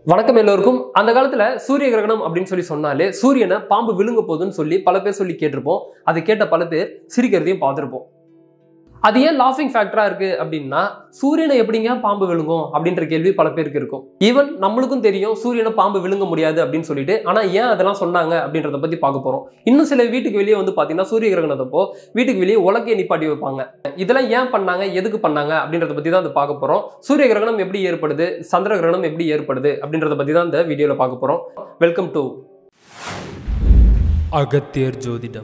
வணக்கம் எல்லோருக்கும் அந்த காலத்துல சூரிய கிரகணம் அப்படின்னு சொல்லி சொன்னாலே சூரியனை பாம்பு விழுங்க போகுதுன்னு சொல்லி பல பேர் சொல்லி கேட்டிருப்போம் அது கேட்ட பல பேர் சிரிக்கிறதையும் பார்த்துருப்போம் அது ஏன் லாஃபிங் ஃபேக்டரா இருக்கு அப்படின்னா சூரியனை எப்படிங்க பாம்பு விழுங்கும் அப்படின்ற கேள்வி பல பேருக்கு இருக்கும் ஈவன் நம்மளுக்கும் தெரியும் சூரியனை பாம்பு விழுங்க முடியாது அப்படின்னு சொல்லிட்டு ஆனா ஏன் அதெல்லாம் சொன்னாங்க அப்படின்றத பத்தி பார்க்க போறோம் இன்னும் சில வீட்டுக்கு வெளியே வந்து பாத்தீங்கன்னா சூரிய கிரகணத்தப்போ வீட்டுக்கு வெளியே உலக்கையை நிப்பாட்டி வைப்பாங்க இதெல்லாம் ஏன் பண்ணாங்க எதுக்கு பண்ணாங்க அப்படின்றத பத்தி தான் அதை பார்க்க போறோம் சூரிய கிரகணம் எப்படி ஏற்படுது சந்திர கிரகணம் எப்படி ஏற்படுது அப்படின்றத பத்தி தான் இந்த வீடியோல பார்க்க போறோம் வெல்கம் டு அகத்தியர் ஜோதிடம்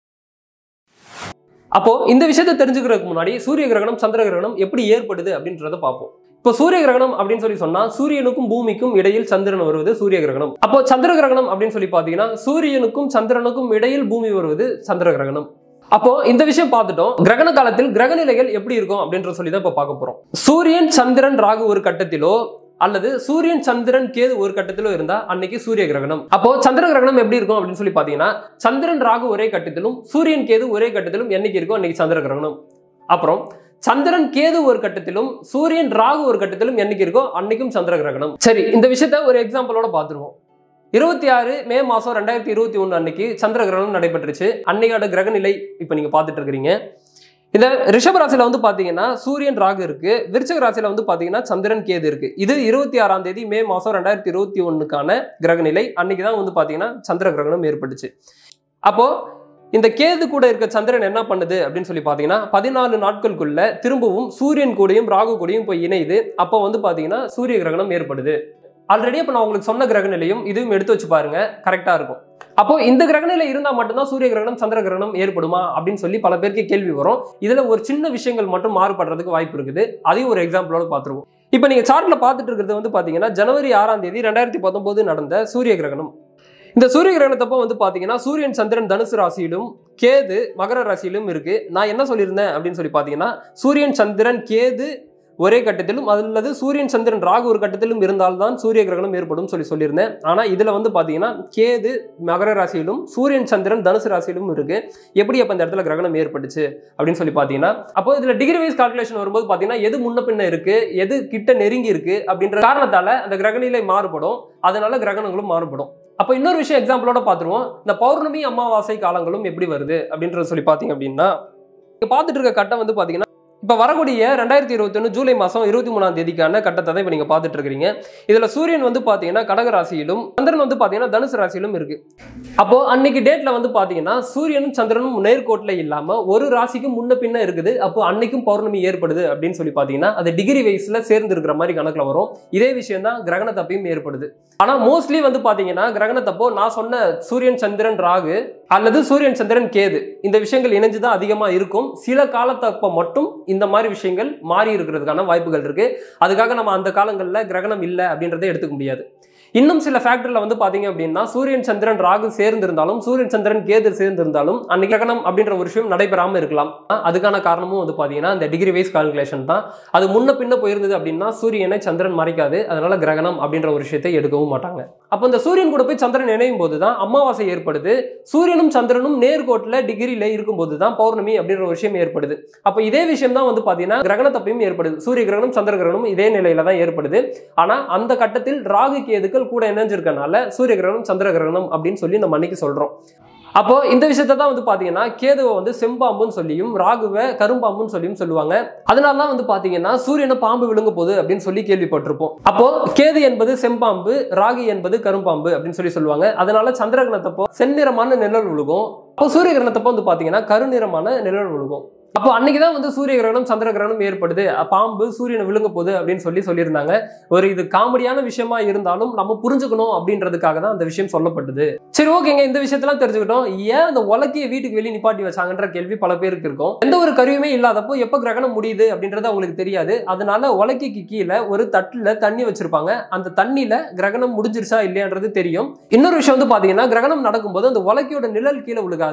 அப்போ இந்த விஷயத்தை தெரிஞ்சுக்கிறதுக்கு முன்னாடி சூரிய கிரகணம் சந்திர கிரகணம் எப்படி ஏற்படுது அப்படின்றத பார்ப்போம் இப்போ சூரிய கிரகணம் அப்படின்னு சொல்லி சொன்னா சூரியனுக்கும் பூமிக்கும் இடையில் சந்திரன் வருவது சூரிய கிரகணம் அப்போ சந்திர கிரகணம் அப்படின்னு சொல்லி பாத்தீங்கன்னா சூரியனுக்கும் சந்திரனுக்கும் இடையில் பூமி வருவது சந்திர கிரகணம் அப்போ இந்த விஷயம் பார்த்துட்டோம் கிரகண காலத்தில் கிரகநிலைகள் எப்படி இருக்கும் அப்படின்ற சொல்லி தான் இப்போ பார்க்க போறோம் சூரியன் சந்திரன் ராகு ஒரு கட்டத்திலோ அல்லது சூரியன் சந்திரன் கேது ஒரு கட்டத்திலோ இருந்தா அன்னைக்கு சூரிய கிரகணம் அப்போ சந்திர கிரகணம் எப்படி இருக்கும் அப்படின்னு சொல்லி பாத்தீங்கன்னா சந்திரன் ராகு ஒரே கட்டத்திலும் சூரியன் கேது ஒரே கட்டத்திலும் என்னைக்கு இருக்கும் அன்னைக்கு சந்திர கிரகணம் அப்புறம் சந்திரன் கேது ஒரு கட்டத்திலும் சூரியன் ராகு ஒரு கட்டத்திலும் என்னைக்கு இருக்கோ அன்னைக்கும் சந்திர கிரகணம் சரி இந்த விஷயத்த ஒரு எக்ஸாம்பிளோட பார்த்துருவோம் இருபத்தி ஆறு மே மாசம் ரெண்டாயிரத்தி இருபத்தி ஒன்று அன்னைக்கு சந்திர கிரகணம் நடைபெற்றுச்சு அன்னையோட கிரகநிலை இப்போ நீங்க பார்த்துட்டு இருக்கிறீங்க இந்த ரிஷப ராசியில வந்து பாத்தீங்கன்னா சூரியன் ராகு இருக்கு விருச்சக ராசியில வந்து பாத்தீங்கன்னா சந்திரன் கேது இருக்கு இது இருபத்தி ஆறாம் தேதி மே மாசம் ரெண்டாயிரத்தி இருபத்தி ஒண்ணுக்கான கிரகநிலை அன்னைக்கு தான் வந்து பாத்தீங்கன்னா சந்திர கிரகணம் ஏற்பட்டுச்சு அப்போ இந்த கேது கூட இருக்க சந்திரன் என்ன பண்ணுது அப்படின்னு சொல்லி பாத்தீங்கன்னா பதினாலு நாட்களுக்குள்ள திரும்பவும் சூரியன் கூடயும் ராகு கூடயும் போய் இணையுது அப்போ வந்து பாத்தீங்கன்னா சூரிய கிரகணம் ஏற்படுது ஆல்ரெடி இப்போ நான் உங்களுக்கு சொன்ன கிரகநிலையும் இதுவும் எடுத்து வச்சு பாருங்க கரெக்டா இருக்கும் அப்போ இந்த கிரகநிலை இருந்தா மட்டும்தான் சூரிய கிரகணம் சந்திர கிரகணம் ஏற்படுமா அப்படின்னு சொல்லி பல பேருக்கு கேள்வி வரும் இதுல ஒரு சின்ன விஷயங்கள் மட்டும் மாறுபடுறதுக்கு வாய்ப்பு இருக்குது அதையும் ஒரு எக்ஸாம்பிளோட பார்த்துருவோம் இப்போ நீங்க சார்ட்ல பார்த்துட்டு இருக்கிறது வந்து பாத்தீங்கன்னா ஜனவரி ஆறாம் தேதி ரெண்டாயிரத்தி பத்தொன்பது நடந்த சூரிய கிரகணம் இந்த சூரிய கிரகணத்தப்போ வந்து பாத்தீங்கன்னா சூரியன் சந்திரன் தனுசு ராசியிலும் கேது மகர ராசியிலும் இருக்கு நான் என்ன சொல்லியிருந்தேன் அப்படின்னு சொல்லி பாத்தீங்கன்னா சூரியன் சந்திரன் கேது ஒரே கட்டத்திலும் அல்லது சூரியன் சந்திரன் ராகு ஒரு கட்டத்திலும் இருந்தால்தான் சூரிய கிரகணம் ஏற்படும் சொல்லி சொல்லியிருந்தேன் ஆனா இதுல வந்து பாத்தீங்கன்னா கேது மகர ராசியிலும் சூரியன் சந்திரன் தனுசு ராசியிலும் இருக்கு எப்படி அப்ப இந்த இடத்துல கிரகணம் ஏற்பட்டுச்சு அப்படின்னு சொல்லி பாத்தீங்கன்னா அப்போ இதுல டிகிரி வைஸ் கால்குலேஷன் வரும்போது பாத்தீங்கன்னா எது முன்ன பின்ன இருக்கு எது கிட்ட நெருங்கி இருக்கு அப்படின்ற காரணத்தால அந்த கிரகநிலை மாறுபடும் அதனால கிரகணங்களும் மாறுபடும் அப்போ இன்னொரு விஷயம் எக்ஸாம்பிளோட பார்த்துருவோம் இந்த பௌர்ணமி அமாவாசை காலங்களும் எப்படி வருது அப்படின்றத சொல்லி பார்த்தீங்க அப்படின்னா இப்போ பார்த்துட்டு இருக்க கட்டம் வந்து பார்த்தீங்கன்னா இப்போ வரக்கூடிய ரெண்டாயிரத்தி இருபத்தொன்று ஜூலை மாதம் இருபத்தி மூணாம் தேதிக்கான கட்டத்தை தான் இப்போ நீங்கள் பார்த்துட்டு இருக்கிறீங்க இதில் சூரியன் வந்து பார்த்தீங்கன்னா கடக ராசியிலும் சந்திரன் வந்து பார்த்தீங்கன்னா தனுசு ராசியிலும் இருக்கு அப்போ அன்னைக்கு டேட்ல வந்து பார்த்தீங்கன்னா சூரியனும் சந்திரனும் நேர்கோட்டில் இல்லாமல் ஒரு ராசிக்கு முன்ன பின்ன இருக்குது அப்போ அன்னைக்கும் பௌர்ணமி ஏற்படுது அப்படின்னு சொல்லி பார்த்தீங்கன்னா அது டிகிரி வைஸ்ல சேர்ந்து இருக்கிற மாதிரி கணக்கில் வரும் இதே விஷயம் தான் கிரகணத்தப்பையும் ஏற்படுது ஆனால் மோஸ்ட்லி வந்து பார்த்தீங்கன்னா கிரகணத்தப்போ நான் சொன்ன சூரியன் சந்திரன் ராகு அல்லது சூரியன் சந்திரன் கேது இந்த விஷயங்கள் இணைஞ்சு தான் அதிகமாக இருக்கும் சில காலத்தப்போ மட்டும் இந்த மாதிரி விஷயங்கள் மாறி இருக்கிறதுக்கான வாய்ப்புகள் இருக்கு அதுக்காக நம்ம அந்த காலங்களில் கிரகணம் இல்லை அப்படின்றத எடுத்துக்க முடியாது இன்னும் சில ஃபேக்டரியில் வந்து பார்த்தீங்க அப்படின்னா சூரியன் சந்திரன் ராகு சேர்ந்திருந்தாலும் சூரியன் சந்திரன் கேது சேர்ந்திருந்தாலும் அன்னைக்கு கிரகணம் அப்படின்ற ஒரு விஷயம் நடைபெறாமல் இருக்கலாம் அதுக்கான காரணமும் வந்து பார்த்தீங்கன்னா இந்த டிகிரி வைஸ் கால்குலேஷன் தான் அது முன்ன பின்ன போயிருந்தது அப்படின்னா சூரியனை சந்திரன் மறைக்காது அதனால கிரகணம் அப்படின்ற ஒரு விஷயத்தை எடுக்கவும் மாட்டாங்க அப்போ இந்த சூரியன் கூட போய் சந்திரன் இணையும் போது தான் அமாவாசை ஏற்படுது சூரியனும் சந்திரனும் நேர்கோட்டில் டிகிரியில் இருக்கும்போது தான் பௌர்ணமி அப்படின்ற ஒரு விஷயம் ஏற்படுது அப்போ இதே விஷயம் தான் வந்து பார்த்தீங்கன்னா கிரகணத்தப்பையும் ஏற்படுது சூரிய கிரகணம் சந்திர கிரகணம் இதே நிலையில தான் ஏற்படுது ஆனால் அந்த கட்டத்தில் ராகு கேதுக்கள் கூட இணைஞ்சிருக்கனால சூரிய கிரகணம் சந்திர கிரகணம் அப்படின்னு சொல்லி நம்ம அன்னைக்கு சொல்றோம் அப்போ இந்த விஷயத்தை தான் வந்து பாத்தீங்கன்னா கேதுவை வந்து செம்பாம்புன்னு சொல்லியும் ராகுவை கரும்பாம்புன்னு சொல்லியும் சொல்லுவாங்க அதனால தான் வந்து பாத்தீங்கன்னா சூரியனை பாம்பு விழுங்க போகுது அப்படின்னு சொல்லி கேள்விப்பட்டிருப்போம் அப்போ கேது என்பது செம்பாம்பு ராகு என்பது கரும்பாம்பு அப்படின்னு சொல்லி சொல்லுவாங்க அதனால சந்திரகிரகணத்தப்போ செந்நிறமான நிழல் விழுகும் அப்போ சூரிய கிரகணத்தப்போ வந்து பாத்தீங்கன்னா கருநிறமான நிழல் விழுகும் அப்போ அன்னைக்கு தான் வந்து சூரிய கிரகணம் சந்திர கிரகணம் ஏற்படுது பாம்பு சூரியனை விழுங்க போகுது அப்படின்னு சொல்லி சொல்லியிருந்தாங்க ஒரு இது காமெடியான விஷயமா இருந்தாலும் நம்ம புரிஞ்சுக்கணும் அப்படின்றதுக்காக தான் அந்த விஷயம் சொல்லப்பட்டது சரி ஓகேங்க இந்த விஷயத்தெல்லாம் தெரிஞ்சுக்கிட்டோம் ஏன் அந்த உலக்கையை வீட்டுக்கு வெளியே நிப்பாட்டி வச்சாங்கன்ற கேள்வி பல பேருக்கு இருக்கும் எந்த ஒரு கருவியுமே இல்லாதப்போ எப்போ கிரகணம் முடியுது அப்படின்றது அவங்களுக்கு தெரியாது அதனால உலக்கைக்கு கீழே ஒரு தட்டுல தண்ணி வச்சிருப்பாங்க அந்த தண்ணியில கிரகணம் முடிஞ்சிருச்சா இல்லையான்றது தெரியும் இன்னொரு விஷயம் வந்து பாத்தீங்கன்னா கிரகணம் நடக்கும்போது அந்த உலக்கையோட நிழல் கீழே விழுகாது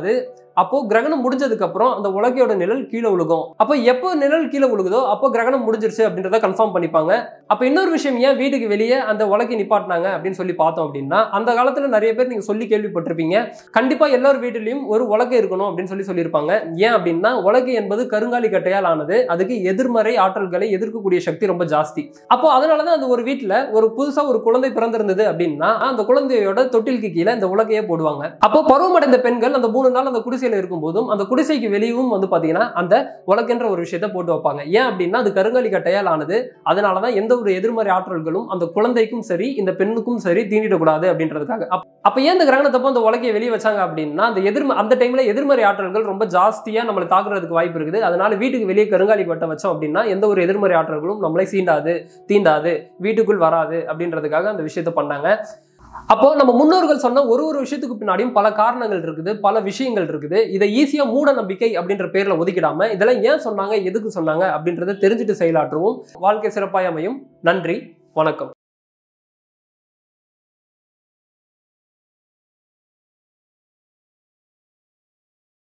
அப்போ கிரகணம் முடிஞ்சதுக்கு அப்புறம் அந்த உலகையோட நிழல் கீழே விழுகும் அப்போ எப்போ நிழல் கீழே விழுகுதோ அப்போ கிரகணம் முடிஞ்சிருச்சு அப்படின்றத கன்ஃபார்ம் பண்ணிப்பாங்க அப்போ இன்னொரு விஷயம் ஏன் வீட்டுக்கு வெளியே அந்த உலகை நிப்பாட்டினாங்க அப்படின்னு சொல்லி பார்த்தோம் அப்படின்னா அந்த காலத்துல நிறைய பேர் நீங்க சொல்லி கேள்விப்பட்டிருப்பீங்க கண்டிப்பா எல்லார் வீட்டிலையும் ஒரு உலகை இருக்கணும் அப்படின்னு சொல்லி சொல்லியிருப்பாங்க ஏன் அப்படின்னா உலகை என்பது கருங்காலி கட்டையால் ஆனது அதுக்கு எதிர்மறை ஆற்றல்களை எதிர்க்கக்கூடிய சக்தி ரொம்ப ஜாஸ்தி அப்போ அதனாலதான் அந்த ஒரு வீட்டுல ஒரு புதுசா ஒரு குழந்தை பிறந்திருந்தது அப்படின்னா அந்த குழந்தையோட தொட்டிலுக்கு கீழே இந்த உலகையே போடுவாங்க அப்போ பருவமடைந்த பெண்கள் அந்த மூணு நாள் அந்த குடிசையில இருக்கும் போதும் அந்த குடிசைக்கு வெளியும் வந்து பாத்தீங்கன்னா அந்த உலகென்ற ஒரு விஷயத்த போட்டு வைப்பாங்க ஏன் அப்படின்னா அது கருங்காலி கட்டையால் ஆனது அதனாலதான் எந்த ஒரு எதிர்மறை ஆற்றல்களும் அந்த குழந்தைக்கும் சரி இந்த பெண்ணுக்கும் சரி தீண்டிடக்கூடாது அப்படின்றதுக்காக அப்- அப்ப ஏன் இந்த கிரகணத்தப்போ அந்த உலகையை வெளியே வச்சாங்க அப்படின்னா அந்த எதிர்ம அந்த டைம்ல எதிர்மறை ஆற்றல்கள் ரொம்ப ஜாஸ்தியா நம்மளை தாக்குறதுக்கு வாய்ப்பு இருக்குது அதனால வீட்டுக்கு வெளியே கருங்காலி பட்டை வச்சோம் அப்படின்னா எந்த ஒரு எதிர்மறை ஆற்றல்களும் நம்மளை சீண்டாது தீண்டாது வீட்டுக்குள் வராது அப்படின்றதுக்காக அந்த விஷயத்த பண்ணாங்க அப்போ நம்ம முன்னோர்கள் சொன்ன ஒரு ஒரு விஷயத்துக்கு பின்னாடியும் பல காரணங்கள் இருக்குது பல விஷயங்கள் இருக்குது இதை ஈஸியா மூட நம்பிக்கை அப்படின்ற பேர்ல ஒதுக்கிடாம இதெல்லாம் ஏன் சொன்னாங்க எதுக்கு சொன்னாங்க அப்படின்றத தெரிஞ்சுட்டு செயலாற்றுவோம் வாழ்க்கை சிறப்பாய் அமையும் நன்றி வணக்கம்